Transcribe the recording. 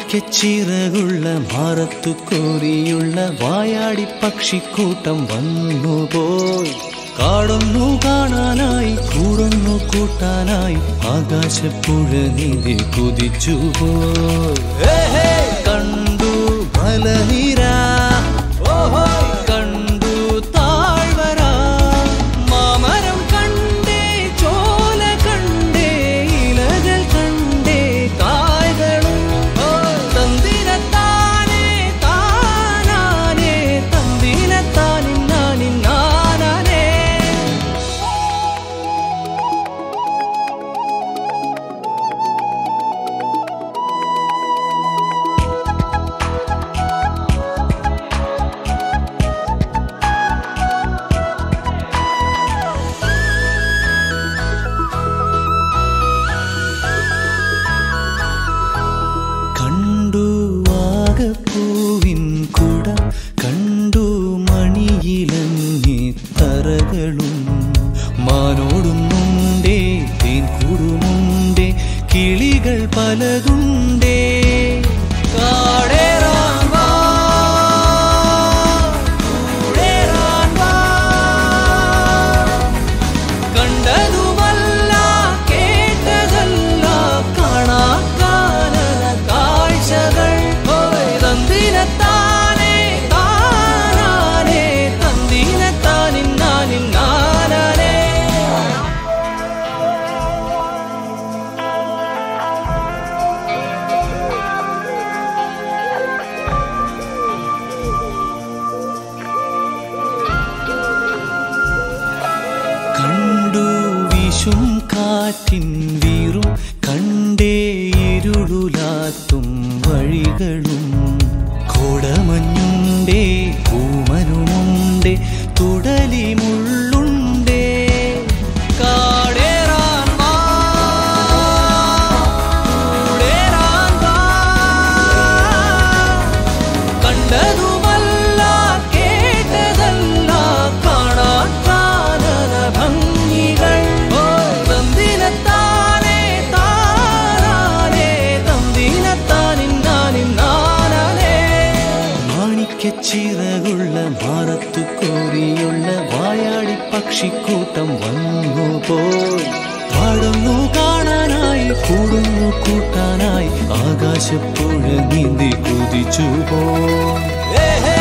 മാണിക്കച്ചിറകുള്ള മാറത്തു കോരിയുള്ള വായാടി പക്ഷിക്കൂട്ടം വന്നുപോയി കാടൊന്നു കാണാനായി കൂടൊന്നു കൂട്ടാനായി ആകാശപ്പുഴ നീതി കുതിച്ചുപോയി കണ്ടു മലനിര കണ്ടു താഴ്വര മാമരം കണ്ടേ ചോല കണ്ടേ ഇലകൾ കണ്ടേ കായ്കളും തന്തിരത്താനേ താനാനേ തന്തിരത്താനിന്നാനിന്നാനേ കണ്ടു വാഗപ്പൂവിൻ കുട കണ്ടു മണിയിലങ്ങി തറകളും മാനോടുന്നുണ്ടേ തേൻ കൂടുമുണ്ടേ കിളികൾ പലതുണ്ടേ കാടേറാൻ വാ, കൂടേറാൻ വാ. കണ്ടതുമല്ല കേട്ടതല്ല കാണാക്കാനല കാഴ്ചകൾ പോയി തന്തിനത്താനേ താനാനേ തന്തിനത്താനിന്നാനിന്നാനേ കണ്ടു വിഷും കാറ്റിൻ വീറും കണ്ടേ ഇരുളുലാത്തും വഴികളും കോടമഞ്ഞുണ്ടേ പൂമനുമുണ്ടേ തുടലി മുള്ളുണ്ടേ കാടേറാൻ വാ, കൂടേറാൻ വാ. കണ്ടതുമല്ല കേട്ടതല്ല കാണാക്കാനല ഭംഗികൾ തന്തിനത്താനേ താനാനേ തന്തിനത്താനിന്നാനിന്നാനേ മാണിക്കച്ചിറകുള്ള മാറത്തു കോരിയുള്ള വായാടി പക്ഷിക്കൂട്ടം വന്നു പോയി പാടുന്നു കാണാനായി കൂടുന്നു കൂട്ടാനായി ആകാശപ്പുഴ നീന്തി കുതിച്ചു പോയി